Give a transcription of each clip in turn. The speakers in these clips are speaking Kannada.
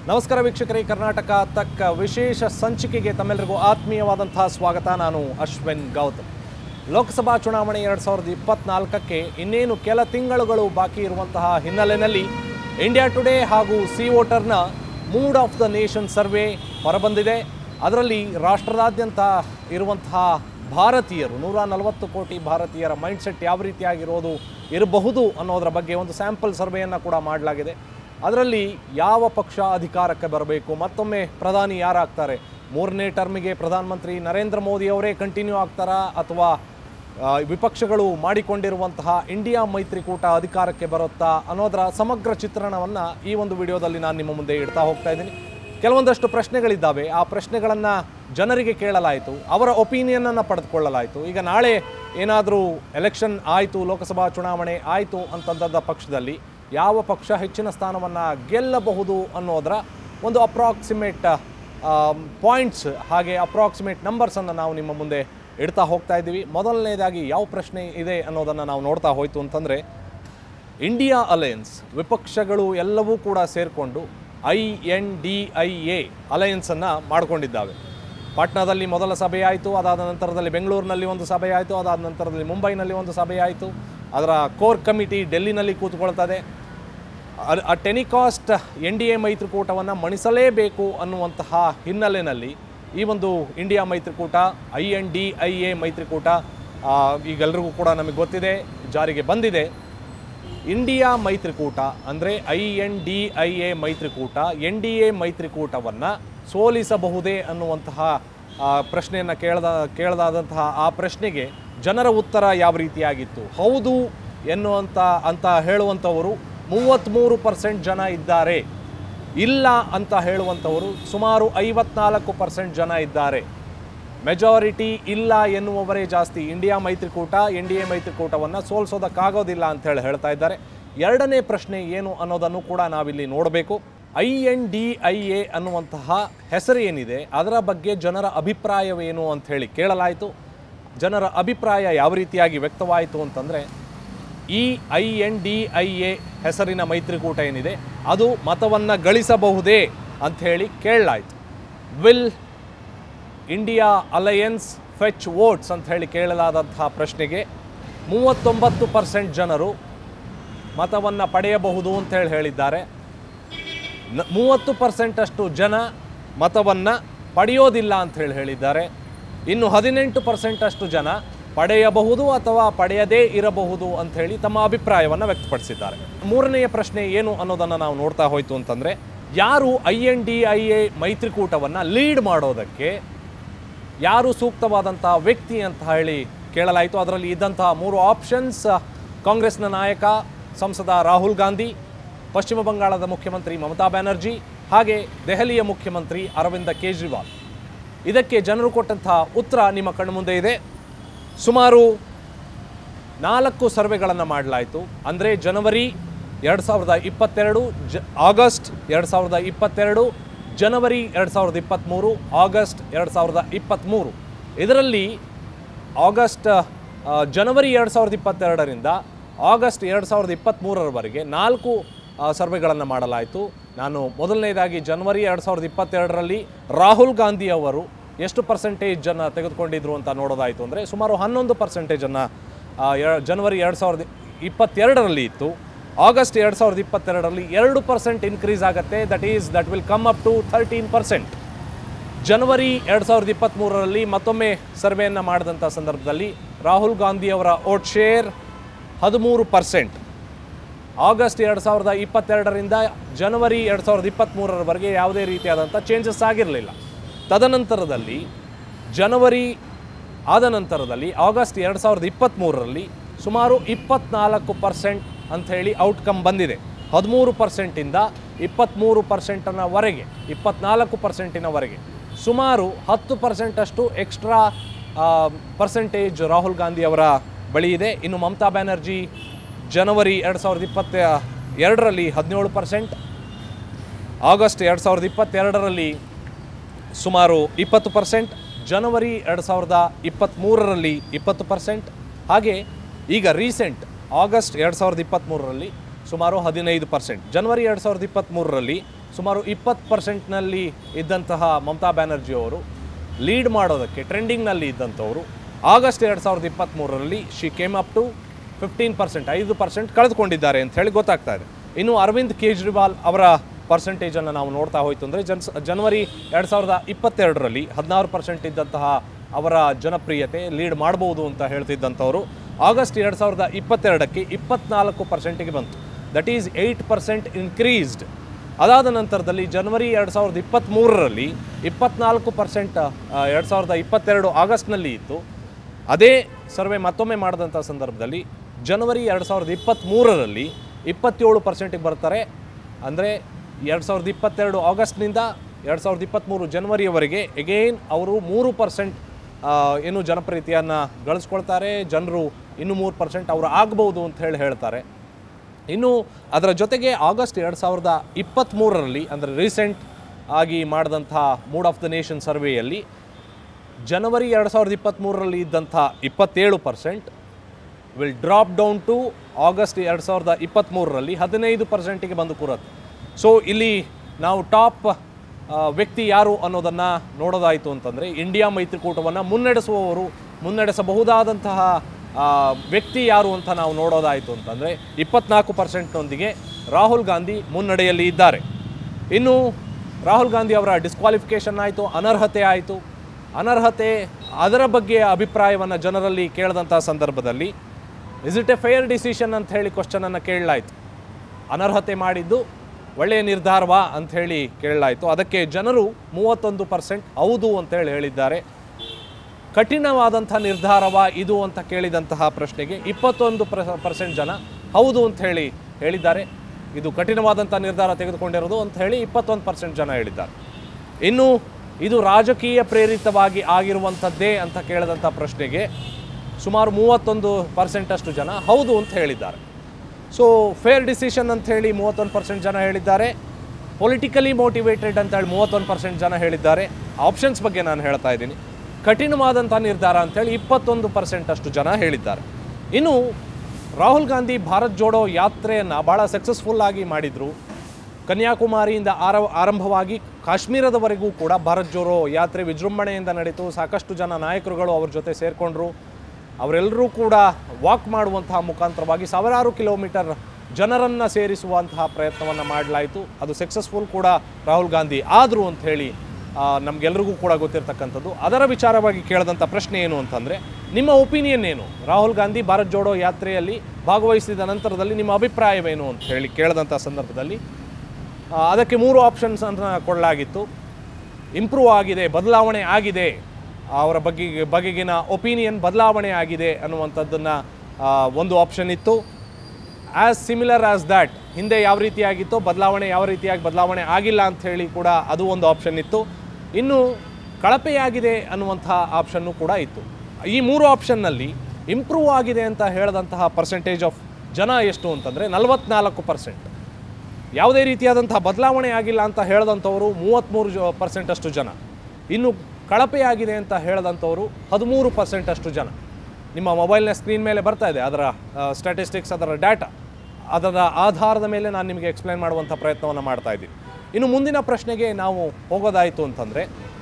ನಮಸ್ಕಾರ ವೀಕ್ಷಕರೇ ಕರ್ನಾಟಕ ತಕ್ಕ ವಿಶೇಷ ಸಂಚಿಕೆಗೆ ತಮ್ಮೆಲ್ಲರಿಗೂ ಆತ್ಮೀಯವಾದಂತಹ ಸ್ವಾಗತ ನಾನು ಅಶ್ವಿನ್ ಗೌತಮ್ ಲೋಕಸಭಾ ಚುನಾವಣೆ ಎರಡು ಸಾವಿರದ ಇಪ್ಪತ್ನಾಲ್ಕಕ್ಕೆ ಇನ್ನೇನು ಕೆಲ ತಿಂಗಳುಗಳು ಬಾಕಿ ಇರುವಂತಹ ಹಿನ್ನೆಲೆಯಲ್ಲಿ ಇಂಡಿಯಾ ಟುಡೇ ಹಾಗೂ ಸಿ ವೋಟರ್ನ mood of the nation survey ಹೊರಬಂದಿದೆ ಅದರಲ್ಲಿ ರಾಷ್ಟ್ರದಾದ್ಯಂತ ಇರುವಂತಹ ಭಾರತೀಯರು ನೂರ ನಲವತ್ತು ಕೋಟಿ ಭಾರತೀಯರ ಮೈಂಡ್ಸೆಟ್ ಯಾವ ರೀತಿಯಾಗಿರೋದು ಇರಬಹುದು ಅನ್ನೋದರ ಬಗ್ಗೆ ಒಂದು ಸ್ಯಾಂಪಲ್ ಸರ್ವೆಯನ್ನು ಕೂಡ ಮಾಡಲಾಗಿದೆ ಅದರಲ್ಲಿ ಯಾವ ಪಕ್ಷ ಅಧಿಕಾರಕ್ಕೆ ಬರಬೇಕು ಮತ್ತೊಮ್ಮೆ ಪ್ರಧಾನಿ ಯಾರಾಗ್ತಾರೆ ಮೂರನೇ ಟರ್ಮಿಗೆ ಪ್ರಧಾನಮಂತ್ರಿ ನರೇಂದ್ರ ಮೋದಿ ಅವರೇ ಕಂಟಿನ್ಯೂ ಆಗ್ತಾರಾ ಅಥವಾ ಆ, ವಿಪಕ್ಷಗಳು ಮಾಡಿಕೊಂಡಿರುವಂತಹ ಇಂಡಿಯಾ ಮೈತ್ರಿಕೂಟ ಅಧಿಕಾರಕ್ಕೆ ಬರುತ್ತಾ ಅನ್ನೋದರ ಸಮಗ್ರ ಚಿತ್ರಣವನ್ನು ಈ ಒಂದು ವಿಡಿಯೋದಲ್ಲಿ ನಾನು ನಿಮ್ಮ ಮುಂದೆ ಇಡ್ತಾ ಹೋಗ್ತಾ ಇದ್ದೀನಿ ಕೆಲವೊಂದಷ್ಟು ಪ್ರಶ್ನೆಗಳಿದ್ದಾವೆ ಆ ಪ್ರಶ್ನೆಗಳನ್ನು ಜನರಿಗೆ ಕೇಳಲಾಯಿತು ಅವರ ಒಪಿನಿಯನನ್ನು ಪಡೆದುಕೊಳ್ಳಲಾಯಿತು ಈಗ ನಾಳೆ ಏನಾದರೂ ಎಲೆಕ್ಷನ್ ಆಯಿತು ಲೋಕಸಭಾ ಚುನಾವಣೆ ಆಯಿತು ಅಂತಂದ ಪಕ್ಷದಲ್ಲಿ ಯಾವ ಪಕ್ಷ ಹೆಚ್ಚಿನ ಸ್ಥಾನವನ್ನು ಗೆಲ್ಲಬಹುದು ಅನ್ನೋದರ ಒಂದು ಅಪ್ರಾಕ್ಸಿಮೇಟ್ ಪಾಯಿಂಟ್ಸ್ ಹಾಗೆ ಅಪ್ರಾಕ್ಸಿಮೇಟ್ ನಂಬರ್ಸನ್ನು ನಾವು ನಿಮ್ಮ ಮುಂದೆ ಇಡ್ತಾ ಹೋಗ್ತಾ ಇದ್ದೀವಿ ಮೊದಲನೇದಾಗಿ ಯಾವ ಪ್ರಶ್ನೆ ಇದೆ ಅನ್ನೋದನ್ನು ನಾವು ನೋಡ್ತಾ ಹೋಯ್ತು ಅಂತಂದರೆ ಇಂಡಿಯಾ ಅಲಯನ್ಸ್ ವಿಪಕ್ಷಗಳು ಎಲ್ಲವೂ ಕೂಡ ಸೇರಿಕೊಂಡು I N D I A ಅಲಯನ್ಸನ್ನು ಮಾಡಿಕೊಂಡಿದ್ದಾವೆ ಪಾಟ್ನಾದಲ್ಲಿ ಮೊದಲ ಸಭೆ ಆಯಿತು ಅದಾದ ನಂತರದಲ್ಲಿ ಬೆಂಗಳೂರಿನಲ್ಲಿ ಒಂದು ಸಭೆ ಆಯಿತು ಅದಾದ ನಂತರದಲ್ಲಿ ಮುಂಬೈನಲ್ಲಿ ಒಂದು ಸಭೆ ಆಯಿತು ಅದರ ಕೋರ್ ಕಮಿಟಿ ಡೆಲ್ಲಿನಲ್ಲಿ ಕೂತ್ಕೊಳ್ತದೆ ಅ- ಆ ಟೆನಿಕಾಸ್ಟ್ ಎನ್ ಡಿ ಎ ಮೈತ್ರಿಕೂಟವನ್ನು ಮಣಿಸಲೇಬೇಕು ಅನ್ನುವಂತಹ ಹಿನ್ನೆಲೆಯಲ್ಲಿ ಈ ಒಂದು ಇಂಡಿಯಾ ಮೈತ್ರಿಕೂಟ I N D I A ಮೈತ್ರಿಕೂಟ ಆ, ಈಗೆಲ್ರಿಗೂ ಕೂಡ ನಮಗೆ ಗೊತ್ತಿದೆ ಜಾರಿಗೆ ಬಂದಿದೆ ಇಂಡಿಯಾ ಮೈತ್ರಿಕೂಟ ಅಂದರೆ I N D I A ಮೈತ್ರಿಕೂಟ ಎನ್ ಡಿ ಎ ಮೈತ್ರಿಕೂಟವನ್ನು ಸೋಲಿಸಬಹುದೇ ಅನ್ನುವಂತಹ ಆ, ಪ್ರಶ್ನೆಯನ್ನು ಕೇಳದ ಕೇಳದಾದಂತಹ ಆ ಪ್ರಶ್ನೆಗೆ ಜನರ ಉತ್ತರ ಯಾವ ರೀತಿಯಾಗಿತ್ತು ಹೌದು ಎನ್ನುವಂಥ ಅಂತ ಹೇಳುವಂಥವರು ಮೂವತ್ತ್ಮೂರು ಪರ್ಸೆಂಟ್ ಜನ ಇದ್ದಾರೆ ಇಲ್ಲ ಅಂತ ಹೇಳುವಂಥವರು ಸುಮಾರು ಐವತ್ನಾಲ್ಕು ಪರ್ಸೆಂಟ್ ಜನ ಇದ್ದಾರೆ ಮೆಜಾರಿಟಿ ಇಲ್ಲ ಎನ್ನುವವರೇ ಜಾಸ್ತಿ ಇಂಡಿಯಾ ಮೈತ್ರಿಕೂಟ ಎನ್ ಡಿ ಎ ಮೈತ್ರಿಕೂಟವನ್ನು ಸೋಲಿಸೋದಕ್ಕಾಗೋದಿಲ್ಲ ಅಂತ ಹೇಳಿ ಹೇಳ್ತಾ ಇದ್ದಾರೆ ಎರಡನೇ ಪ್ರಶ್ನೆ ಏನು ಅನ್ನೋದನ್ನು ಕೂಡ ನಾವಿಲ್ಲಿ ನೋಡಬೇಕು I N D I A ಅನ್ನುವಂತಹ ಹೆಸರು ಏನಿದೆ ಅದರ ಬಗ್ಗೆ ಜನರ ಅಭಿಪ್ರಾಯವೇನು ಅಂತ ಹೇಳಿ ಕೇಳಲಾಯಿತು ಜನರ ಅಭಿಪ್ರಾಯ ಯಾವ ರೀತಿಯಾಗಿ ವ್ಯಕ್ತವಾಯಿತು ಅಂತಂದರೆ ಈ I N D I A ಹೆಸರಿನ ಮೈತ್ರಿಕೂಟ ಏನಿದೆ ಅದು ಮತವನ್ನು ಗಳಿಸಬಹುದೇ ಅಂಥೇಳಿ ಕೇಳಲಾಯಿತು will India alliance fetch votes ಅಂತ ಹೇಳಿ ಕೇಳಲಾದಂತಹ ಪ್ರಶ್ನೆಗೆ ಮೂವತ್ತೊಂಬತ್ತು ಪರ್ಸೆಂಟ್ ಜನರು ಮತವನ್ನು ಪಡೆಯಬಹುದು ಅಂತ ಹೇಳಿ ಹೇಳಿದ್ದಾರೆ ನ- ಮೂವತ್ತು ಪರ್ಸೆಂಟ್ ಅಷ್ಟು ಜನ ಮತವನ್ನು ಪಡೆಯೋದಿಲ್ಲ ಅಂತ ಹೇಳಿ ಹೇಳಿದ್ದಾರೆ ಇನ್ನು ಹದಿನೆಂಟು ಪರ್ಸೆಂಟ್ ಅಷ್ಟು ಜನ ಪಡೆಯಬಹುದು ಅಥವಾ ಪಡೆಯದೇ ಇರಬಹುದು ಅಂತ ಹೇಳಿ ತಮ್ಮ ಅಭಿಪ್ರಾಯವನ್ನು ವ್ಯಕ್ತಪಡಿಸಿದ್ದಾರೆ ಮೂರನೆಯ ಪ್ರಶ್ನೆ ಏನು ಅನ್ನೋದನ್ನು ನಾವು ನೋಡ್ತಾ ಹೋಯ್ತು ಅಂತಂದರೆ ಯಾರು I N D I A ಮೈತ್ರಿಕೂಟವನ್ನು ಲೀಡ್ ಮಾಡೋದಕ್ಕೆ ಯಾರು ಸೂಕ್ತವಾದಂತಹ ವ್ಯಕ್ತಿ ಅಂತ ಹೇಳಿ ಕೇಳಲಾಯಿತು ಅದರಲ್ಲಿ ಇದ್ದಂತಹ ಮೂರು ಆಪ್ಷನ್ಸ್ ಕಾಂಗ್ರೆಸ್ನ ನಾಯಕ ಸಂಸದ ರಾಹುಲ್ ಗಾಂಧಿ ಪಶ್ಚಿಮ ಬಂಗಾಳದ ಮುಖ್ಯಮಂತ್ರಿ ಮಮತಾ ಬ್ಯಾನರ್ಜಿ ಹಾಗೆ ದೆಹಲಿಯ ಮುಖ್ಯಮಂತ್ರಿ ಅರವಿಂದ ಕೇಜ್ರಿವಾಲ್ ಇದಕ್ಕೆ ಜನರು ಕೊಟ್ಟಂತಹ ಉತ್ತರ ನಿಮ್ಮ ಕಣ್ಮುಂದೆ ಇದೆ ಸುಮಾರು ನಾಲ್ಕು ಸರ್ವೆಗಳನ್ನು ಮಾಡಲಾಯಿತು ಅಂದರೆ ಜನವರಿ ಎರಡು ಸಾವಿರದ ಇಪ್ಪತ್ತೆರಡು ಜ ಆಗಸ್ಟ್ ಎರಡು ಸಾವಿರದ ಇಪ್ಪತ್ತೆರಡು ಜನವರಿ ಎರಡು ಸಾವಿರದ ಇಪ್ಪತ್ತ್ಮೂರು ಆಗಸ್ಟ್ ಎರಡು ಸಾವಿರದ ಇಪ್ಪತ್ತ್ಮೂರು ಇದರಲ್ಲಿ ಆಗಸ್ಟ್ ಆ, ಜನವರಿ ಎರಡು ಸಾವಿರದ ಇಪ್ಪತ್ತೆರಡರಿಂದ ಆಗಸ್ಟ್ ಎರಡು ಸಾವಿರದ ಇಪ್ಪತ್ತ್ಮೂರರವರೆಗೆ ನಾಲ್ಕು ಸರ್ವೆಗಳನ್ನು ಮಾಡಲಾಯಿತು ನಾನು ಮೊದಲನೇದಾಗಿ ಜನವರಿ ಎರಡು ಸಾವಿರದ ಇಪ್ಪತ್ತೆರಡರಲ್ಲಿ ರಾಹುಲ್ ಗಾಂಧಿ ಅವರು ಎಷ್ಟು ಪರ್ಸೆಂಟೇಜ್ ಜನ ತೆಗೆದುಕೊಂಡಿದ್ರು ಅಂತ ನೋಡೋದಾಯಿತು ಅಂದರೆ ಸುಮಾರು ಹನ್ನೊಂದು ಪರ್ಸೆಂಟೇಜನ್ನು ಜನವರಿ ಎರಡು ಸಾವಿರದ ಇಪ್ಪತ್ತೆರಡರಲ್ಲಿ ಇತ್ತು ಆಗಸ್ಟ್ ಎರಡು ಸಾವಿರದ ಇಪ್ಪತ್ತೆರಡರಲ್ಲಿ ಎರಡು ಪರ್ಸೆಂಟ್ ಇನ್ಕ್ರೀಸ್ ಆಗುತ್ತೆ that is that will come up to thirteen percent ಜನವರಿ ಎರಡು ಸಾವಿರದ ಇಪ್ಪತ್ತ್ಮೂರರಲ್ಲಿ ಮತ್ತೊಮ್ಮೆ ಸರ್ವೆಯನ್ನು ಮಾಡಿದಂಥ ಸಂದರ್ಭದಲ್ಲಿ ರಾಹುಲ್ ಗಾಂಧಿ ಅವರ ಓಟ್ ಶೇರ್ ಹದಿಮೂರು ಪರ್ಸೆಂಟ್ ಆಗಸ್ಟ್ ಎರಡು ಸಾವಿರದ ಇಪ್ಪತ್ತೆರಡರಿಂದ ಜನವರಿ ಎರಡು ಸಾವಿರದ ಇಪ್ಪತ್ತ್ಮೂರರವರೆಗೆ ಯಾವುದೇ ರೀತಿಯಾದಂಥ ಚೇಂಜಸ್ ಆಗಿರಲಿಲ್ಲ ತದನಂತರದಲ್ಲಿ ಜನವರಿ ಆದ ನಂತರದಲ್ಲಿ ಆಗಸ್ಟ್ ಎರಡು ಸಾವಿರದ ಇಪ್ಪತ್ತ್ಮೂರರಲ್ಲಿ ಸುಮಾರು ಇಪ್ಪತ್ನಾಲ್ಕು ಪರ್ಸೆಂಟ್ ಅಂಥೇಳಿ ಔಟ್ಕಮ್ ಬಂದಿದೆ ಹದಿಮೂರು ಪರ್ಸೆಂಟಿಂದ ಇಪ್ಪತ್ತ್ಮೂರು ಪರ್ಸೆಂಟನವರೆಗೆ ಇಪ್ಪತ್ನಾಲ್ಕು ಪರ್ಸೆಂಟಿನವರೆಗೆ ಸುಮಾರು ಹತ್ತು ಪರ್ಸೆಂಟಷ್ಟು ಎಕ್ಸ್ಟ್ರಾ ಪರ್ಸೆಂಟೇಜ್ ರಾಹುಲ್ ಗಾಂಧಿ ಅವರ ಬಳಿ ಇದೆ ಇನ್ನು ಮಮತಾ ಬ್ಯಾನರ್ಜಿ ಜನವರಿ ಎರಡು ಸಾವಿರದ ಇಪ್ಪತ್ತ ಎರಡರಲ್ಲಿ ಹದಿನೇಳು ಪರ್ಸೆಂಟ್ ಆಗಸ್ಟ್ ಎರಡು ಸಾವಿರದ ಇಪ್ಪತ್ತೆರಡರಲ್ಲಿ ಸುಮಾರು ಇಪ್ಪತ್ತು ಪರ್ಸೆಂಟ್ ಜನವರಿ ಎರಡು ಸಾವಿರದ ಇಪ್ಪತ್ತ್ಮೂರರಲ್ಲಿ ಇಪ್ಪತ್ತು ಪರ್ಸೆಂಟ್ ಹಾಗೆ ಈಗ ರೀಸೆಂಟ್ ಆಗಸ್ಟ್ ಎರಡು ಸಾವಿರದ ಇಪ್ಪತ್ತ್ಮೂರರಲ್ಲಿ ಸುಮಾರು ಹದಿನೈದು ಪರ್ಸೆಂಟ್ ಜನವರಿ ಎರಡು ಸಾವಿರದ ಇಪ್ಪತ್ತ್ಮೂರರಲ್ಲಿ ಸುಮಾರು ಇಪ್ಪತ್ತು ಪರ್ಸೆಂಟ್ನಲ್ಲಿ ಇದ್ದಂತಹ ಮಮತಾ ಬ್ಯಾನರ್ಜಿ ಅವರು ಲೀಡ್ ಮಾಡೋದಕ್ಕೆ ಟ್ರೆಂಡಿಂಗ್ನಲ್ಲಿ ಇದ್ದಂಥವರು ಆಗಸ್ಟ್ ಎರಡು ಸಾವಿರದ ಇಪ್ಪತ್ತ್ಮೂರರಲ್ಲಿ she came up to fifteen percent ಐದು ಪರ್ಸೆಂಟ್ ಕಳೆದುಕೊಂಡಿದ್ದಾರೆ ಅಂತ ಹೇಳಿ ಗೊತ್ತಾಗ್ತಾ ಇದೆ ಇನ್ನು ಅರವಿಂದ್ ಕೇಜ್ರಿವಾಲ್ ಅವರ ಪರ್ಸೆಂಟೇಜನ್ನು ನಾವು ನೋಡ್ತಾ ಹೋಯ್ತು ಅಂದರೆ ಜನ್ಸ್ ಜನವರಿ ಎರಡು ಸಾವಿರದ ಇಪ್ಪತ್ತೆರಡರಲ್ಲಿ ಹದಿನಾರು ಪರ್ಸೆಂಟ್ ಇದ್ದಂತಹ ಅವರ ಜನಪ್ರಿಯತೆ ಲೀಡ್ ಮಾಡ್ಬೋದು ಅಂತ ಹೇಳ್ತಿದ್ದಂಥವ್ರು ಆಗಸ್ಟ್ ಎರಡು ಸಾವಿರದ ಇಪ್ಪತ್ತೆರಡಕ್ಕೆ ಇಪ್ಪತ್ನಾಲ್ಕು ಪರ್ಸೆಂಟಿಗೆ ಬಂತು that is eight percent increased ಅದಾದ ನಂತರದಲ್ಲಿ ಜನವರಿ ಎರಡು ಸಾವಿರದ ಇಪ್ಪತ್ತ್ಮೂರರಲ್ಲಿ ಇಪ್ಪತ್ನಾಲ್ಕು ಪರ್ಸೆಂಟ್ ಎರಡು ಸಾವಿರದ ಇಪ್ಪತ್ತೆರಡು ಆಗಸ್ಟ್ನಲ್ಲಿ ಇತ್ತು ಅದೇ ಸರ್ವೆ ಮತ್ತೊಮ್ಮೆ ಮಾಡಿದಂಥ ಸಂದರ್ಭದಲ್ಲಿ ಜನವರಿ ಎರಡು ಸಾವಿರದ ಇಪ್ಪತ್ತ್ಮೂರರಲ್ಲಿ ಇಪ್ಪತ್ತೇಳು ಪರ್ಸೆಂಟಿಗೆ ಬರ್ತಾರೆ ಅಂದರೆ ಎರಡು ಸಾವಿರದ ಇಪ್ಪತ್ತೆರಡು ಆಗಸ್ಟ್ನಿಂದ ಎರಡು ಸಾವಿರದ ಇಪ್ಪತ್ತ್ಮೂರು ಜನವರಿಯವರೆಗೆ ಎಗೇನ್ ಅವರು ಮೂರು ಪರ್ಸೆಂಟ್ ಏನು ಜನಪ್ರಿಯತೆಯನ್ನು ಗಳಿಸ್ಕೊಳ್ತಾರೆ ಜನರು ಇನ್ನೂ ಮೂರು ಪರ್ಸೆಂಟ್ ಅವರು ಆಗ್ಬೋದು ಅಂತ ಹೇಳಿ ಹೇಳ್ತಾರೆ ಇನ್ನು ಅದರ ಜೊತೆಗೆ ಆಗಸ್ಟ್ ಎರಡು ಸಾವಿರದ ಇಪ್ಪತ್ತ್ಮೂರರಲ್ಲಿ ಅಂದರೆ ರೀಸೆಂಟ್ ಆಗಿ ಮಾಡಿದಂಥ ಮೂಡ್ ಆಫ್ ದ ನೇಷನ್ ಸರ್ವೆಯಲ್ಲಿ ಜನವರಿ ಎರಡು ಸಾವಿರದ ಇಪ್ಪತ್ತ್ಮೂರರಲ್ಲಿ ಇದ್ದಂಥ ಇಪ್ಪತ್ತೇಳು percent will drop down to August ಎರಡು ಸಾವಿರದ ಇಪ್ಪತ್ತ್ಮೂರರಲ್ಲಿ ಹದಿನೈದು ಪರ್ಸೆಂಟಿಗೆ ಬಂದು ಕೂರತ್ತೆ ಸೊ ಇಲ್ಲಿ ನಾವು ಟಾಪ್ ವ್ಯಕ್ತಿ ಯಾರು ಅನ್ನೋದನ್ನು ನೋಡೋದಾಯಿತು ಅಂತಂದರೆ ಇಂಡಿಯಾ ಮೈತ್ರಿಕೂಟವನ್ನು ಮುನ್ನಡೆಸುವವರು ಮುನ್ನಡೆಸಬಹುದಾದಂತಹ ಆ, ವ್ಯಕ್ತಿ ಯಾರು ಅಂತ ನಾವು ನೋಡೋದಾಯಿತು ಅಂತಂದರೆ ಇಪ್ಪತ್ನಾಲ್ಕು ಪರ್ಸೆಂಟ್ನೊಂದಿಗೆ ರಾಹುಲ್ ಗಾಂಧಿ ಮುನ್ನಡೆಯಲ್ಲಿ ಇದ್ದಾರೆ ಇನ್ನು ರಾಹುಲ್ ಗಾಂಧಿ ಅವರ ಡಿಸ್ಕ್ವಾಲಿಫಿಕೇಷನ್ ಆಯಿತು ಅನರ್ಹತೆ ಆಯಿತು ಅನರ್ಹತೆ ಅದರ ಬಗ್ಗೆ ಅಭಿಪ್ರಾಯವನ್ನು ಜನರಲ್ಲಿ ಕೇಳಿದಂಥ ಸಂದರ್ಭದಲ್ಲಿ is it a fair decision ಅಂತ ಹೇಳಿ ಕ್ವಶನನ್ನು ಕೇಳಲಾಯಿತು ಅನರ್ಹತೆ ಮಾಡಿದ್ದು ಒಳ್ಳೆಯ ನಿರ್ಧಾರವಾ ಅಂತ ಹೇಳಿ ಕೇಳಲಾಯಿತು ಅದಕ್ಕೆ ಜನರು ಮೂವತ್ತೊಂದು ಪರ್ಸೆಂಟ್ ಹೌದು ಅಂತೇಳಿ ಹೇಳಿದ್ದಾರೆ ಕಠಿಣವಾದಂಥ ನಿರ್ಧಾರವಾ ಇದು ಅಂತ ಕೇಳಿದಂತಹ ಪ್ರಶ್ನೆಗೆ ಇಪ್ಪತ್ತೊಂದು ಪರ್ಸೆಂಟ್ ಜನ ಹೌದು ಅಂತ ಹೇಳಿ ಹೇಳಿದ್ದಾರೆ ಇದು ಕಠಿಣವಾದಂಥ ನಿರ್ಧಾರ ತೆಗೆದುಕೊಂಡಿರೋದು ಅಂತ ಹೇಳಿ ಇಪ್ಪತ್ತೊಂದು ಪರ್ಸೆಂಟ್ ಜನ ಹೇಳಿದ್ದಾರೆ ಇನ್ನು ಇದು ರಾಜಕೀಯ ಪ್ರೇರಿತವಾಗಿ ಆಗಿರುವಂಥದ್ದೇ ಅಂತ ಕೇಳಿದಂಥ ಪ್ರಶ್ನೆಗೆ ಸುಮಾರು ಮೂವತ್ತೊಂದು ಪರ್ಸೆಂಟಷ್ಟು ಜನ ಹೌದು ಅಂತ ಹೇಳಿದ್ದಾರೆ ಸೊ ಫೇರ್ ಡಿಸಿಷನ್ ಅಂತ ಹೇಳಿ ಮೂವತ್ತೊಂದು ಪರ್ಸೆಂಟ್ ಜನ ಹೇಳಿದ್ದಾರೆ ಪೊಲಿಟಿಕಲಿ ಮೋಟಿವೇಟೆಡ್ ಅಂತ ಹೇಳಿ ಮೂವತ್ತೊಂದು ಪರ್ಸೆಂಟ್ ಜನ ಹೇಳಿದ್ದಾರೆ ಆಪ್ಷನ್ಸ್ ಬಗ್ಗೆ ನಾನು ಹೇಳ್ತಾ ಇದ್ದೀನಿ ಕಠಿಣವಾದಂಥ ನಿರ್ಧಾರ ಅಂತೇಳಿ ಇಪ್ಪತ್ತೊಂದು ಪರ್ಸೆಂಟ್ ಅಷ್ಟು ಜನ ಹೇಳಿದ್ದಾರೆ ಇನ್ನು ರಾಹುಲ್ ಗಾಂಧಿ ಭಾರತ್ ಜೋಡೋ ಯಾತ್ರೆಯನ್ನು ಭಾಳ ಸಕ್ಸಸ್ಫುಲ್ ಆಗಿ ಮಾಡಿದರು ಕನ್ಯಾಕುಮಾರಿಯಿಂದ ಆರ ಆರಂಭವಾಗಿ ಕಾಶ್ಮೀರದವರೆಗೂ ಕೂಡ ಭಾರತ್ ಜೋಡೋ ಯಾತ್ರೆ ವಿಜೃಂಭಣೆಯಿಂದ ನಡೀತು ಸಾಕಷ್ಟು ಜನ ನಾಯಕರುಗಳು ಅವ್ರ ಜೊತೆ ಸೇರಿಕೊಂಡ್ರು ಅವರೆಲ್ಲರೂ ಕೂಡ ವಾಕ್ ಮಾಡುವಂತಹ ಮುಖಾಂತರವಾಗಿ ಸಾವಿರಾರು ಕಿಲೋಮೀಟರ್ ಜನರನ್ನು ಸೇರಿಸುವಂತಹ ಪ್ರಯತ್ನವನ್ನು ಮಾಡಲಾಯಿತು ಅದು ಸಕ್ಸಸ್ಫುಲ್ ಕೂಡ ರಾಹುಲ್ ಗಾಂಧಿ ಆದರು ಅಂತ ಹೇಳಿ ಆ, ನಮ್ಗೆಲ್ರಿಗೂ ಕೂಡ ಗೊತ್ತಿರ್ತಕ್ಕಂಥದ್ದು ಅದರ ವಿಚಾರವಾಗಿ ಕೇಳಿದಂಥ ಪ್ರಶ್ನೆ ಏನು ಅಂತಂದರೆ ನಿಮ್ಮ ಒಪಿನಿಯನ್ ಏನು ರಾಹುಲ್ ಗಾಂಧಿ ಭಾರತ್ ಜೋಡೋ ಯಾತ್ರೆಯಲ್ಲಿ ಭಾಗವಹಿಸಿದ ನಂತರದಲ್ಲಿ ನಿಮ್ಮ ಅಭಿಪ್ರಾಯವೇನು ಅಂತ ಹೇಳಿ ಕೇಳಿದಂಥ ಸಂದರ್ಭದಲ್ಲಿ ಆ, ಅದಕ್ಕೆ ಮೂರು ಆಪ್ಷನ್ಸ್ ಅಂತ ಕೊಡಲಾಗಿತ್ತು ಇಂಪ್ರೂವ್ ಆಗಿದೆ ಬದಲಾವಣೆ ಆಗಿದೆ ಅವರ ಬಗ್ಗೆ ಬಗೆಗಿನ ಒಪಿನಿಯನ್ ಬದಲಾವಣೆ ಆಗಿದೆ ಅನ್ನುವಂಥದ್ದನ್ನು ಒಂದು ಆಪ್ಷನ್ ಇತ್ತು ಆ್ಯಸ್ ಸಿಮಿಲರ್ ಆಸ್ ದ್ಯಾಟ್ ಹಿಂದೆ ಯಾವ ರೀತಿಯಾಗಿತ್ತೋ ಬದಲಾವಣೆ ಯಾವ ರೀತಿಯಾಗಿ ಬದಲಾವಣೆ ಆಗಿಲ್ಲ ಅಂತ ಹೇಳಿ ಕೂಡ ಅದು ಒಂದು ಆಪ್ಷನ್ ಇತ್ತು ಇನ್ನು ಕಳಪೆಯಾಗಿದೆ ಅನ್ನುವಂಥ ಆಪ್ಷನ್ನು ಕೂಡ ಇತ್ತು ಈ ಮೂರು ಆಪ್ಷನ್ನಲ್ಲಿ ಇಂಪ್ರೂವ್ ಆಗಿದೆ ಅಂತ ಹೇಳಿದಂತಹ ಪರ್ಸೆಂಟೇಜ್ ಆಫ್ ಜನ ಎಷ್ಟು ಅಂತಂದರೆ ನಲವತ್ನಾಲ್ಕು ಪರ್ಸೆಂಟ್ ಯಾವುದೇ ರೀತಿಯಾದಂತಹ ಬದಲಾವಣೆ ಆಗಿಲ್ಲ ಅಂತ ಹೇಳಿದಂಥವರು ಮೂವತ್ತ್ಮೂರು ಜ ಪರ್ಸೆಂಟ್ ಅಷ್ಟು ಜನ ಇನ್ನು ಕಳಪೆಯಾಗಿದೆ ಅಂತ ಹೇಳಿದಂಥವರು ಹದಿಮೂರು ಪರ್ಸೆಂಟ್ ಅಷ್ಟು ಜನ ನಿಮ್ಮ ಮೊಬೈಲ್ನ ಸ್ಕ್ರೀನ್ ಮೇಲೆ ಬರ್ತಾ ಇದೆ ಅದರ ಸ್ಟ್ಯಾಟಿಸ್ಟಿಕ್ಸ್ ಅದರ ಡಾಟಾ ಅದರ ಆಧಾರದ ಮೇಲೆ ನಾನು ನಿಮಗೆ ಎಕ್ಸ್ಪ್ಲೈನ್ ಮಾಡುವಂಥ ಪ್ರಯತ್ನವನ್ನು ಮಾಡ್ತಾ ಇದ್ದೀನಿ ಇನ್ನು ಮುಂದಿನ ಪ್ರಶ್ನೆಗೆ ನಾವು ಹೋಗೋದಾಯಿತು ಅಂತಂದರೆ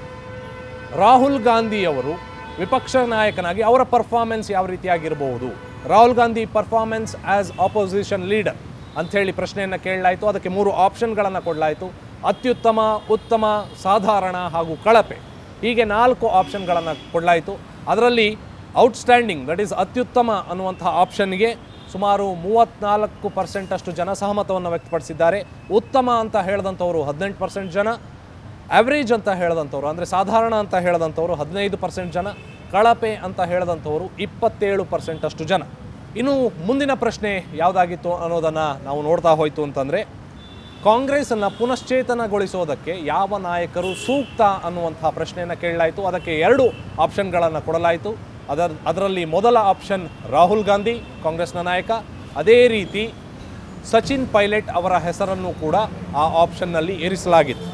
ರಾಹುಲ್ ಗಾಂಧಿಯವರು ವಿಪಕ್ಷ ನಾಯಕನಾಗಿ ಅವರ ಪರ್ಫಾರ್ಮೆನ್ಸ್ ಯಾವ ರೀತಿಯಾಗಿರಬಹುದು Rahul Gandhi performance as opposition leader ಅಂಥೇಳಿ ಪ್ರಶ್ನೆಯನ್ನು ಕೇಳಲಾಯಿತು ಅದಕ್ಕೆ ಮೂರು ಆಪ್ಷನ್ಗಳನ್ನು ಕೊಡಲಾಯಿತು ಅತ್ಯುತ್ತಮ ಉತ್ತಮ ಸಾಧಾರಣ ಹಾಗೂ ಕಳಪೆ ಹೀಗೆ ನಾಲ್ಕು ಆಪ್ಷನ್ಗಳನ್ನು ಕೊಡಲಾಯಿತು ಅದರಲ್ಲಿ ಔಟ್ಸ್ಟ್ಯಾಂಡಿಂಗ್ ದಟ್ ಈಸ್ ಅತ್ಯುತ್ತಮ ಅನ್ನುವಂಥ ಆಪ್ಷನ್ಗೆ ಸುಮಾರು ಮೂವತ್ತ್ನಾಲ್ಕು ಪರ್ಸೆಂಟ್ ಅಷ್ಟು ಜನ ಸಹಮತವನ್ನು ವ್ಯಕ್ತಪಡಿಸಿದ್ದಾರೆ ಉತ್ತಮ ಅಂತ ಹೇಳಿದಂಥವರು ಹದಿನೆಂಟು ಪರ್ಸೆಂಟ್ ಜನ ಆವ್ರೇಜ್ ಅಂತ ಹೇಳಿದಂಥವ್ರು ಅಂದರೆ ಸಾಧಾರಣ ಅಂತ ಹೇಳಿದಂಥವ್ರು ಹದಿನೈದು ಪರ್ಸೆಂಟ್ ಜನ ಕಳಪೆ ಅಂತ ಹೇಳಿದಂಥವರು ಇಪ್ಪತ್ತೇಳು ಪರ್ಸೆಂಟ್ ಅಷ್ಟು ಜನ ಇನ್ನು ಮುಂದಿನ ಪ್ರಶ್ನೆ ಯಾವುದಾಗಿತ್ತು ಅನ್ನೋದನ್ನು ನಾವು ನೋಡ್ತಾ ಹೋಯಿತು ಅಂತಂದರೆ ಕಾಂಗ್ರೆಸ್ಸನ್ನು ಪುನಶ್ಚೇತನಗೊಳಿಸೋದಕ್ಕೆ ಯಾವ ನಾಯಕರು ಸೂಕ್ತ ಅನ್ನುವಂಥ ಪ್ರಶ್ನೆಯನ್ನು ಕೇಳಲಾಯಿತು ಅದಕ್ಕೆ ಎರಡು ಆಪ್ಷನ್ಗಳನ್ನು ಕೊಡಲಾಯಿತು ಅದರ ಅದರಲ್ಲಿ ಮೊದಲ ಆಪ್ಷನ್ ರಾಹುಲ್ ಗಾಂಧಿ ಕಾಂಗ್ರೆಸ್ನ ನಾಯಕ ಅದೇ ರೀತಿ ಸಚಿನ್ ಪೈಲಟ್ ಅವರ ಹೆಸರನ್ನು ಕೂಡ ಆ ಆಪ್ಷನ್ನಲ್ಲಿ ಇರಿಸಲಾಗಿತ್ತು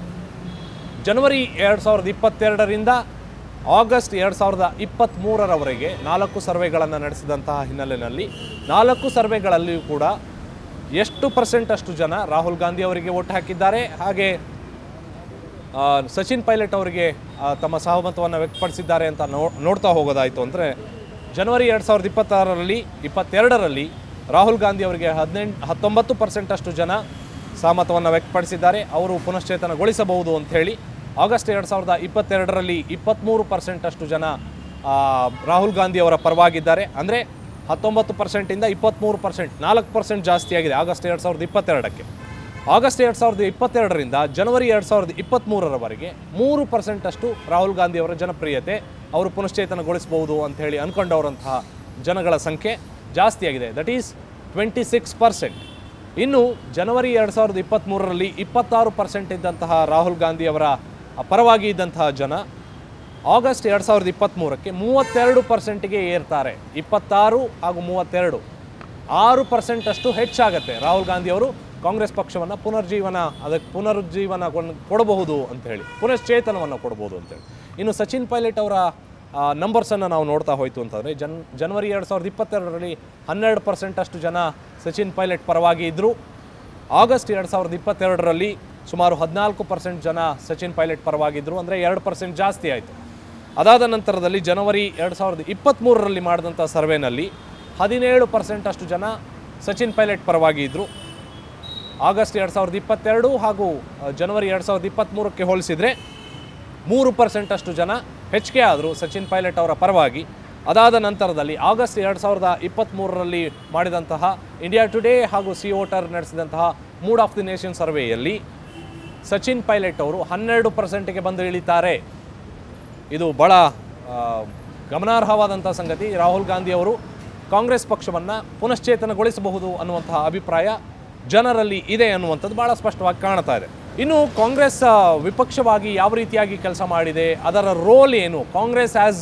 ಜನವರಿ ಎರಡು ಸಾವಿರದ ಇಪ್ಪತ್ತೆರಡರಿಂದ ಆಗಸ್ಟ್ ಎರಡು ಸಾವಿರದ ಇಪ್ಪತ್ತ್ಮೂರರವರೆಗೆ ನಾಲ್ಕು ಸರ್ವೆಗಳನ್ನು ನಡೆಸಿದಂತಹ ಹಿನ್ನೆಲೆಯಲ್ಲಿ ನಾಲ್ಕು ಸರ್ವೆಗಳಲ್ಲಿಯೂ ಕೂಡ ಎಷ್ಟು ಪರ್ಸೆಂಟ್ ಅಷ್ಟು ಜನ ರಾಹುಲ್ ಗಾಂಧಿ ಅವರಿಗೆ ಓಟ್ ಹಾಕಿದ್ದಾರೆ ಹಾಗೆ ಆ, ಸಚಿನ್ ಪೈಲಟ್ ಅವರಿಗೆ ಆ, ತಮ್ಮ ಸಹಮತವನ್ನು ವ್ಯಕ್ತಪಡಿಸಿದ್ದಾರೆ ಅಂತ ನೋ ನೋಡ್ತಾ ಹೋಗೋದಾಯಿತು ಅಂದರೆ ಜನವರಿ ಎರಡು ಸಾವಿರದ ಇಪ್ಪತ್ತಾರರಲ್ಲಿ ಇಪ್ಪತ್ತೆರಡರಲ್ಲಿ ರಾಹುಲ್ ಗಾಂಧಿ ಅವರಿಗೆ ಹದಿನೆಂಟು ಹತ್ತೊಂಬತ್ತು ಪರ್ಸೆಂಟ್ ಅಷ್ಟು ಜನ ಸಹಮತವನ್ನು ವ್ಯಕ್ತಪಡಿಸಿದ್ದಾರೆ ಅವರು ಪುನಶ್ಚೇತನಗೊಳಿಸಬಹುದು ಅಂಥೇಳಿ ಆಗಸ್ಟ್ ಎರಡು ಸಾವಿರದ ಇಪ್ಪತ್ತೆರಡರಲ್ಲಿ ಇಪ್ಪತ್ತ್ಮೂರು ಪರ್ಸೆಂಟ್ ಅಷ್ಟು ಜನ ಆ, ರಾಹುಲ್ ಗಾಂಧಿ ಅವರ ಪರವಾಗಿದ್ದಾರೆ ಅಂದರೆ ಹತ್ತೊಂಬತ್ತು ಪರ್ಸೆಂಟಿಂದ ಇಪ್ಪತ್ತ್ಮೂರು ಪರ್ಸೆಂಟ್ ನಾಲ್ಕು ಪರ್ಸೆಂಟ್ ಜಾಸ್ತಿ ಆಗಿದೆ ಆಗಸ್ಟ್ ಎರಡು ಸಾವಿರದ ಇಪ್ಪತ್ತೆರಡಕ್ಕೆ ಆಗಸ್ಟ್ ಎರಡು ಸಾವಿರದ ಇಪ್ಪತ್ತೆರಡರಿಂದ ಜನವರಿ ಎರಡು ಸಾವಿರದ ಇಪ್ಪತ್ತ್ಮೂರರವರೆಗೆ ಮೂರು ಪರ್ಸೆಂಟ್ ಅಷ್ಟು ರಾಹುಲ್ ಗಾಂಧಿ ಅವರ ಜನಪ್ರಿಯತೆ ಅವರು ಪುನಶ್ಚೇತನಗೊಳಿಸಬಹುದು ಅಂತ ಹೇಳಿ ಅಂದ್ಕೊಂಡವರಂತಹ ಜನಗಳ ಸಂಖ್ಯೆ ಜಾಸ್ತಿಯಾಗಿದೆ that is twenty six percent ಇನ್ನು ಜನವರಿ ಎರಡು ಸಾವಿರದ ಇಪ್ಪತ್ತ್ಮೂರರಲ್ಲಿ ಇಪ್ಪತ್ತಾರು ಪರ್ಸೆಂಟ್ ಇದ್ದಂತಹ ರಾಹುಲ್ ಗಾಂಧಿ ಅವರ ಪರವಾಗಿ ಇದ್ದಂತಹ ಜನ ಆಗಸ್ಟ್ ಎರಡು ಸಾವಿರದ ಇಪ್ಪತ್ತ್ಮೂರಕ್ಕೆ ಮೂವತ್ತೆರಡು ಪರ್ಸೆಂಟಿಗೆ ಏರ್ತಾರೆ ಇಪ್ಪತ್ತಾರು ಹಾಗೂ ಮೂವತ್ತೆರಡು ಆರು ಪರ್ಸೆಂಟ್ ಅಷ್ಟು ಹೆಚ್ಚಾಗತ್ತೆ ರಾಹುಲ್ ಗಾಂಧಿ ಅವರು ಕಾಂಗ್ರೆಸ್ ಪಕ್ಷವನ್ನು ಪುನರ್ಜೀವನ ಅದಕ್ಕೆ ಪುನರುಜ್ಜೀವನ ಕೊಡಬಹುದು ಅಂತ ಹೇಳಿ ಪುನಶ್ಚೇತನವನ್ನು ಕೊಡಬಹುದು ಅಂತೇಳಿ ಇನ್ನು ಸಚಿನ್ ಪೈಲಟ್ ಅವರ ನಂಬರ್ಸನ್ನು ನಾವು ನೋಡ್ತಾ ಹೋಯ್ತು ಅಂತಂದರೆ ಜನ್ ಜನವರಿ ಎರಡು ಸಾವಿರದ ಇಪ್ಪತ್ತೆರಡರಲ್ಲಿ ಹನ್ನೆರಡು ಪರ್ಸೆಂಟ್ ಅಷ್ಟು ಜನ ಸಚಿನ್ ಪೈಲಟ್ ಪರವಾಗಿ ಇದ್ದರು ಆಗಸ್ಟ್ ಎರಡು ಸಾವಿರದ ಇಪ್ಪತ್ತೆರಡರಲ್ಲಿ ಸುಮಾರು ಹದಿನಾಲ್ಕು ಪರ್ಸೆಂಟ್ ಜನ ಸಚಿನ್ ಪೈಲಟ್ ಪರವಾಗಿದ್ದರು ಅಂದರೆ ಎರಡು ಪರ್ಸೆಂಟ್ ಜಾಸ್ತಿ ಆಯಿತು ಅದಾದ ನಂತರದಲ್ಲಿ ಜನವರಿ ಎರಡು ಸಾವಿರದ ಇಪ್ಪತ್ತ್ಮೂರರಲ್ಲಿ ಮಾಡಿದಂಥ ಸರ್ವೆನಲ್ಲಿ ಹದಿನೇಳು ಪರ್ಸೆಂಟ್ ಅಷ್ಟು ಜನ ಸಚಿನ್ ಪೈಲಟ್ ಪರವಾಗಿ ಇದ್ದರು ಆಗಸ್ಟ್ ಎರಡು ಸಾವಿರದ ಇಪ್ಪತ್ತೆರಡು ಹಾಗೂ ಆ, ಜನವರಿ ಎರಡು ಸಾವಿರದ ಇಪ್ಪತ್ತ್ಮೂರಕ್ಕೆ ಹೋಲಿಸಿದರೆ ಮೂರು ಪರ್ಸೆಂಟ್ ಅಷ್ಟು ಜನ ಹೆಚ್ಚಿಗೆ ಆದರು ಸಚಿನ್ ಪೈಲಟ್ ಅವರ ಪರವಾಗಿ ಅದಾದ ನಂತರದಲ್ಲಿ ಆಗಸ್ಟ್ ಎರಡು ಸಾವಿರದ ಇಪ್ಪತ್ತ್ಮೂರರಲ್ಲಿ ಮಾಡಿದಂತಹ ಇಂಡಿಯಾ ಟುಡೇ ಹಾಗೂ ಸಿ ವೋಟರ್ ನಡೆಸಿದಂತಹ ಮೂಡ್ ಆಫ್ ದಿ ನೇಷನ್ ಸರ್ವೆಯಲ್ಲಿ ಸಚಿನ್ ಪೈಲಟ್ ಅವರು ಹನ್ನೆರಡು ಪರ್ಸೆಂಟಿಗೆ ಬಂದು ಇಳಿತಾರೆ ಇದು ಭಾಳ ಆ, ಗಮನಾರ್ಹವಾದಂಥ ಸಂಗತಿ ರಾಹುಲ್ ಗಾಂಧಿ ಅವರು ಕಾಂಗ್ರೆಸ್ ಪಕ್ಷವನ್ನು ಪುನಶ್ಚೇತನಗೊಳಿಸಬಹುದು ಅನ್ನುವಂತಹ ಅಭಿಪ್ರಾಯ ಜನರಲ್ಲಿ ಇದೆ ಅನ್ನುವಂಥದ್ದು ಭಾಳ ಸ್ಪಷ್ಟವಾಗಿ ಕಾಣ್ತಾ ಇದೆ ಇನ್ನು ಕಾಂಗ್ರೆಸ್ ಆ, ವಿಪಕ್ಷವಾಗಿ ಯಾವ ರೀತಿಯಾಗಿ ಕೆಲಸ ಮಾಡಿದೆ ಅದರ ರೋಲ್ ಏನು ಕಾಂಗ್ರೆಸ್ ಆ್ಯಸ್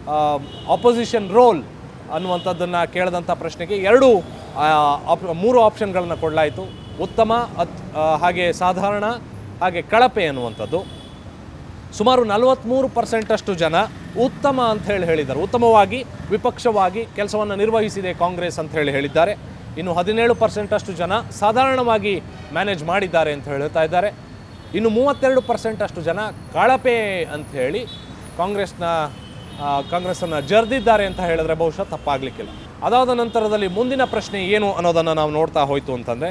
ಆಪೋಸಿಷನ್ ರೋಲ್ ಅನ್ನುವಂಥದ್ದನ್ನು ಕೇಳಿದಂಥ ಪ್ರಶ್ನೆಗೆ ಎರಡು ಆ, ಆಪ್- ಮೂರು ಆಪ್ಷನ್ಗಳನ್ನು ಕೊಡಲಾಯಿತು ಉತ್ತಮ ಅತ್ ಆ, ಹಾಗೆ ಸಾಧಾರಣ ಹಾಗೆ ಕಳಪೆ ಅನ್ನುವಂಥದ್ದು ಸುಮಾರು ನಲವತ್ತ್ಮೂರು ಪರ್ಸೆಂಟ್ ಅಷ್ಟು ಜನ ಉತ್ತಮ ಅಂತ ಹೇಳಿ ಹೇಳಿದ್ದಾರೆ ಉತ್ತಮವಾಗಿ ವಿಪಕ್ಷವಾಗಿ ಕೆಲಸವನ್ನು ನಿರ್ವಹಿಸಿದೆ ಕಾಂಗ್ರೆಸ್ ಅಂತ ಹೇಳಿ ಹೇಳಿದ್ದಾರೆ ಇನ್ನು ಹದಿನೇಳು ಪರ್ಸೆಂಟ್ ಅಷ್ಟು ಜನ ಸಾಧಾರಣವಾಗಿ ಮ್ಯಾನೇಜ್ ಮಾಡಿದ್ದಾರೆ ಅಂತ ಹೇಳ್ತಾ ಇದ್ದಾರೆ ಇನ್ನು ಮೂವತ್ತೆರಡು ಪರ್ಸೆಂಟ್ ಅಷ್ಟು ಜನ ಕಳಪೆ ಅಂತ ಹೇಳಿ ಕಾಂಗ್ರೆಸ್ನ ಆ, ಕಾಂಗ್ರೆಸ್ಸನ್ನು ಜರ್ದಿದ್ದಾರೆ ಅಂತ ಹೇಳಿದ್ರೆ ಬಹುಶಃ ತಪ್ಪಾಗಲಿಕ್ಕಿಲ್ಲ ಅದಾದ ನಂತರದಲ್ಲಿ ಮುಂದಿನ ಪ್ರಶ್ನೆ ಏನು ಅನ್ನೋದನ್ನು ನಾವು ನೋಡ್ತಾ ಹೋಯ್ತು ಅಂತಂದರೆ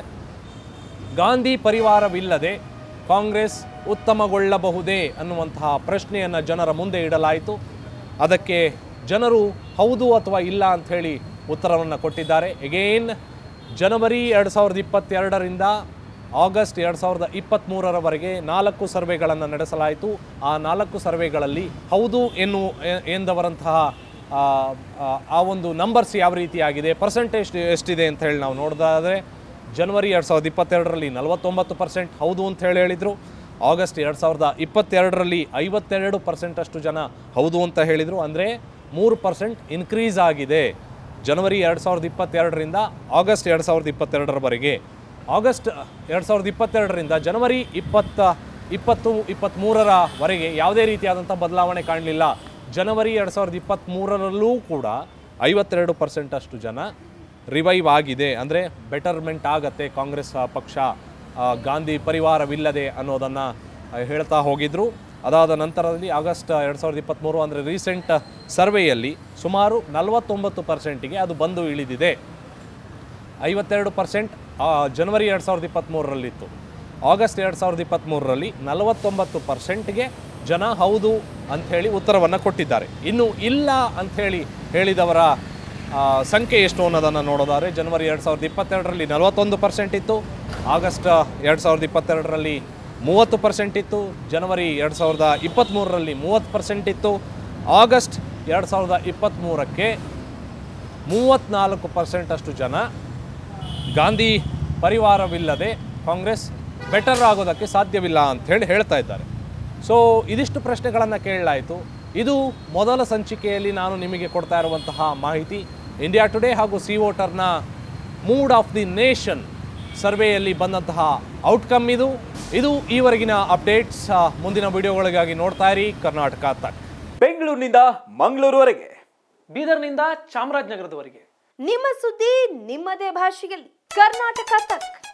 ಗಾಂಧಿ ಪರಿವಾರವಿಲ್ಲದೆ ಕಾಂಗ್ರೆಸ್ ಉತ್ತಮಗೊಳ್ಳಬಹುದೇ ಅನ್ನುವಂತಹ ಪ್ರಶ್ನೆಯನ್ನು ಜನರ ಮುಂದೆ ಇಡಲಾಯಿತು ಅದಕ್ಕೆ ಜನರು ಹೌದು ಅಥವಾ ಇಲ್ಲ ಅಂಥೇಳಿ ಉತ್ತರವನ್ನು ಕೊಟ್ಟಿದ್ದಾರೆ ಎಗೇನ್ ಜನವರಿ ಎರಡು ಸಾವಿರದ ಇಪ್ಪತ್ತೆರಡರಿಂದ ಆಗಸ್ಟ್ ಎರಡು ಸಾವಿರದ ಇಪ್ಪತ್ತ್ಮೂರರವರೆಗೆ ನಾಲ್ಕು ಸರ್ವೆಗಳನ್ನು ನಡೆಸಲಾಯಿತು ಆ ನಾಲ್ಕು ಸರ್ವೆಗಳಲ್ಲಿ ಹೌದು ಎನ್ನು ಎ- ಎಂದವರಂತಹ ಆ, ಆ, ಆ ಒಂದು ನಂಬರ್ಸ್ ಯಾವ ರೀತಿಯಾಗಿದೆ ಪರ್ಸೆಂಟೇಜ್ ಎಷ್ಟಿದೆ ಅಂತ ಹೇಳಿ ನಾವು ನೋಡೋದಾದರೆ ಜನವರಿ ಎರಡು ಸಾವಿರದ ಇಪ್ಪತ್ತೆರಡರಲ್ಲಿ ನಲವತ್ತೊಂಬತ್ತು ಪರ್ಸೆಂಟ್ ಹೌದು ಅಂತ ಹೇಳಿ ಹೇಳಿದರು ಆಗಸ್ಟ್ ಎರಡು ಸಾವಿರದ ಇಪ್ಪತ್ತೆರಡರಲ್ಲಿ ಐವತ್ತೆರಡು ಪರ್ಸೆಂಟ್ ಅಷ್ಟು ಜನ ಹೌದು ಅಂತ ಹೇಳಿದರು ಅಂದರೆ ಮೂರು ಪರ್ಸೆಂಟ್ ಇನ್ಕ್ರೀಸ್ ಆಗಿದೆ ಜನವರಿ ಎರಡು ಸಾವಿರದ ಇಪ್ಪತ್ತೆರಡರಿಂದ ಆಗಸ್ಟ್ ಎರಡು ಸಾವಿರದ ಇಪ್ಪತ್ತೆರಡರವರೆಗೆ ಆಗಸ್ಟ್ ಎರಡು ಸಾವಿರದ ಇಪ್ಪತ್ತೆರಡರಿಂದ ಜನವರಿ ಇಪ್ಪತ್ತ ಇಪ್ಪತ್ತು ಇಪ್ಪತ್ತ್ಮೂರರವರೆಗೆ ಯಾವುದೇ ರೀತಿಯಾದಂಥ ಬದಲಾವಣೆ ಕಾಣಲಿಲ್ಲ ಜನವರಿ ಎರಡು ಸಾವಿರದ ಇಪ್ಪತ್ತ್ಮೂರರಲ್ಲೂ ಕೂಡ ಐವತ್ತೆರಡು ಪರ್ಸೆಂಟ್ ಅಷ್ಟು ಜನ ರಿವೈವ್ ಆಗಿದೆ ಅಂದರೆ ಬೆಟರ್ಮೆಂಟ್ ಆಗತ್ತೆ ಕಾಂಗ್ರೆಸ್ ಆ, ಪಕ್ಷ ಆ, ಗಾಂಧಿ ಪರಿವಾರವಿಲ್ಲದೆ ಅನ್ನೋದನ್ನು ಹೇಳ್ತಾ ಹೋಗಿದ್ರು ಅದಾದ ನಂತರದಲ್ಲಿ ಆಗಸ್ಟ್ ಎರಡು ಸಾವಿರದ ಇಪ್ಪತ್ತ್ಮೂರು ಅಂದರೆ ರೀಸೆಂಟ್ ಸರ್ವೆಯಲ್ಲಿ ಸುಮಾರು ನಲವತ್ತೊಂಬತ್ತು ಪರ್ಸೆಂಟಿಗೆ ಅದು ಬಂದು ಇಳಿದಿದೆ ಐವತ್ತೆರಡು ಪರ್ಸೆಂಟ್ ಜನವರಿ ಎರಡು ಸಾವಿರದ ಇಪ್ಪತ್ತ್ಮೂರರಲ್ಲಿತ್ತು ಆಗಸ್ಟ್ ಎರಡು ಸಾವಿರದ ಇಪ್ಪತ್ತ್ಮೂರರಲ್ಲಿ ನಲವತ್ತೊಂಬತ್ತು ಪರ್ಸೆಂಟ್ಗೆ ಜನ ಹೌದು ಅಂಥೇಳಿ ಉತ್ತರವನ್ನು ಕೊಟ್ಟಿದ್ದಾರೆ ಇನ್ನು ಇಲ್ಲ ಅಂಥೇಳಿ ಹೇಳಿದವರ ಆ, ಸಂಖ್ಯೆ ಎಷ್ಟು ಅನ್ನೋದನ್ನು ನೋಡೋದಾದ್ರೆ ಜನವರಿ ಎರಡು ಸಾವಿರದ ಇಪ್ಪತ್ತೆರಡರಲ್ಲಿ ನಲವತ್ತೊಂದು ಪರ್ಸೆಂಟ್ ಇತ್ತು ಆಗಸ್ಟ್ ಎರಡು ಸಾವಿರದ ಇಪ್ಪತ್ತೆರಡರಲ್ಲಿ ಮೂವತ್ತು ಪರ್ಸೆಂಟ್ ಇತ್ತು ಜನವರಿ ಎರಡು ಸಾವಿರದ ಇಪ್ಪತ್ತ್ಮೂರರಲ್ಲಿ ಮೂವತ್ತು ಪರ್ಸೆಂಟ್ ಇತ್ತು ಆಗಸ್ಟ್ ಎರಡು ಸಾವಿರದ ಇಪ್ಪತ್ತ್ಮೂರಕ್ಕೆ ಮೂವತ್ತ್ನಾಲ್ಕು ಪರ್ಸೆಂಟ್ ಅಷ್ಟು ಜನ ಗಾಂಧಿ ಪರಿವಾರವಿಲ್ಲದೆ ಕಾಂಗ್ರೆಸ್ ಬೆಟರ್ ಆಗೋದಕ್ಕೆ ಸಾಧ್ಯವಿಲ್ಲ ಅಂಥೇಳಿ ಹೇಳ್ತಾ ಇದ್ದಾರೆ ಸೊ ಇದಿಷ್ಟು ಪ್ರಶ್ನೆಗಳನ್ನು ಕೇಳಲಾಯಿತು ಇದು ಮೊದಲ ಸಂಚಿಕೆಯಲ್ಲಿ ನಾನು ನಿಮಗೆ ಕೊಡ್ತಾ ಇರುವಂತಹ ಮಾಹಿತಿ ಇಂಡಿಯಾ ಟುಡೇ ಹಾಗೂ ಸಿ ವೋಟರ್ನ ಮೂಡ್ ಆಫ್ ದಿ ನೇಷನ್ ಸರ್ವೆಯಲ್ಲಿ ಬಂದಂತಹ ಔಟ್ಕಮ್ ಇದು ಇದು ಈವರೆಗಿನ ಅಪ್ಡೇಟ್ಸ್ ಮುಂದಿನ ವಿಡಿಯೋಗಳಿಗಾಗಿ ನೋಡ್ತಾ ಇರಿ ಕರ್ನಾಟಕ ತಕ್ ಬೆಂಗಳೂರಿನಿಂದ ಮಂಗಳೂರುವರೆಗೆ ಬೀದರ್ನಿಂದ ಚಾಮರಾಜನಗರದವರೆಗೆ ನಿಮ್ಮ ಸುದ್ದಿ ನಿಮ್ಮದೇ ಭಾಷೆಯಲ್ಲಿ ಕರ್ನಾಟಕ ತಕ್